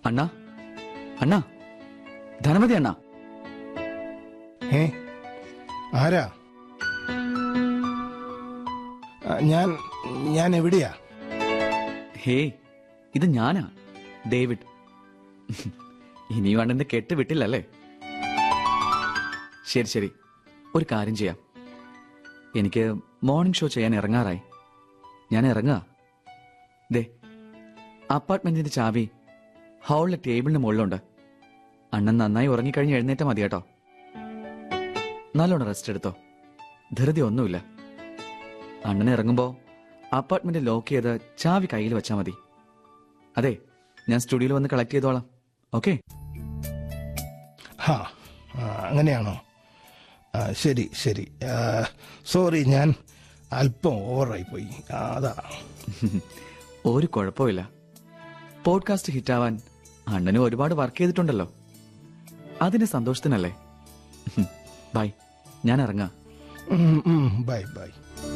അണ്ണാ അണ്ണാ ധനമതി അണ്ണാ ഏ ആരാ ആ, ഞാൻ ഞാൻ എവിടെയാ ഹേ ഇത് ഞാനാ ഡേവിഡ് ഇനിയും അണ്ണന്റെ കെട്ട് വിട്ടില്ലല്ലേ ശരി ശരി ഒരു കാര്യം ചെയ്യാം എനിക്ക് മോർണിംഗ് ഷോ ചെയ്യാൻ ഇറങ്ങാറായി ഞാൻ ഇറങ്ങുക ദേ അപ്പാർട്ട്മെന്റിന്റെ ചാവി ഹാളിലെ ടേബിളിന് മുകളിലുണ്ട് അണ്ണൻ നന്നായി ഉറങ്ങിക്കഴിഞ്ഞ് എഴുന്നേറ്റാ മതി കേട്ടോ നല്ലോണം റെസ്റ്റ് എടുത്തോ ധൃതി ഒന്നുമില്ല അണ്ണനെ ഇറങ്ങുമ്പോ അപ്പാർട്ട്മെന്റ് ലോക്ക് ചെയ്ത് ചാവി കയ്യിൽ വെച്ചാ മതി അതെ ഞാൻ സ്റ്റുഡിയോയിൽ വന്ന് കളക്ട് ചെയ്തോളാം ഓക്കെ ഹാ ആ, അങ്ങനെയാണോ ആ, ശരി ശരി ആ, സോറി ഞാൻ അല്പം ഓവറായി പോയി ആ, അതാ ഒരു കുഴപ്പമില്ല പോഡ്കാസ്റ്റ് ഹിറ്റാവാൻ അണ്ണനും ഒരുപാട് വർക്ക് ചെയ്തിട്ടുണ്ടല്ലോ അതിന്റെ സന്തോഷത്തിനല്ലേ ബൈ ഞാൻ ഇറങ്ങാം ഉം, ഉം, ബൈ ബൈ